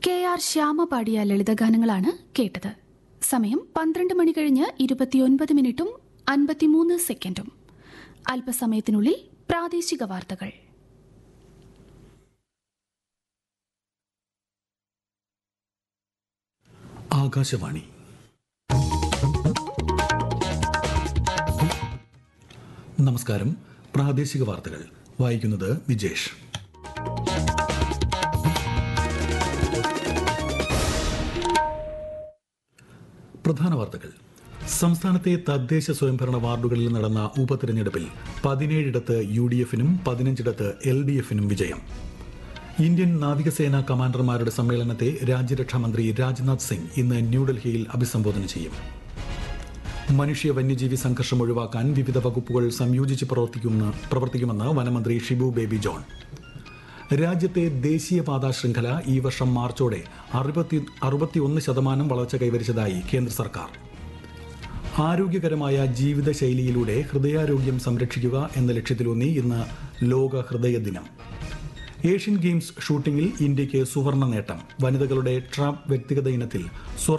K R Shyama പാടിയ ലളിതഗാനങ്ങളാണ് കേട്ടത് സമയം പന്ത്രണ്ട് മണി കഴിഞ്ഞ് ഇരുപത്തിയൊൻപത് മിനിറ്റും അൻപത്തിമൂന്ന് സെക്കൻഡും അല്പസമയത്തിനുള്ളിൽ പ്രാദേശിക വാർത്തകൾ ആകാശവാണി നമസ്കാരം പ്രാദേശിക വാർത്തകൾ വായിക്കുന്നത് വിജേഷ് പ്രധാന വാർത്തകൾ സംസ്ഥാനത്തെ തദ്ദേശ സ്വയംഭരണ വാർഡുകളിൽ നടന്ന ഉപതെരഞ്ഞെടുപ്പിൽ പതിനേഴിടത്ത് യു ഡി എഫിനും പതിനഞ്ചിടത്ത് എൽ ഡി എഫിനും വിജയം ഇന്ത്യൻ നാവികസേന കമാൻഡർമാരുടെ സമ്മേളനത്തെ രാജ്യരക്ഷാമന്ത്രി രാജ്നാഥ് സിംഗ് ഇന്ന് ന്യൂഡൽഹിയിൽ അഭിസംബോധന ചെയ്യും മനുഷ്യ വന്യജീവി സംഘർഷം ഒഴിവാക്കാൻ വിവിധ വകുപ്പുകൾ സംയോജിച്ച് പ്രവർത്തിക്കുന്ന പ്രവർത്തിക്കുമെന്ന് വനമന്ത്രി ഷിബു ബേബി ജോൺ രാജ്യത്തെ ദേശീയപാതാ ശൃംഖല ഈ വർഷം മാർച്ചോടെ അറുപത്തി അറുപത്തിയൊന്ന് ശതമാനം വളർച്ച കൈവരിച്ചതായി കേന്ദ്ര സർക്കാർ ആരോഗ്യകരമായ ജീവിതശൈലിയിലൂടെ ഹൃദയാരോഗ്യം സംരക്ഷിക്കുക എന്ന ലക്ഷ്യത്തിലൂന്നി ഇന്ന് ലോക ഹൃദയ ദിനം ഏഷ്യൻ ഗെയിംസ് ഷൂട്ടിംഗിൽ ഇന്ത്യയ്ക്ക് സുവർണ നേട്ടം വനിതകളുടെ ട്രാപ്പ് വ്യക്തിഗത ഇനത്തിൽ സ്വർണ്ണ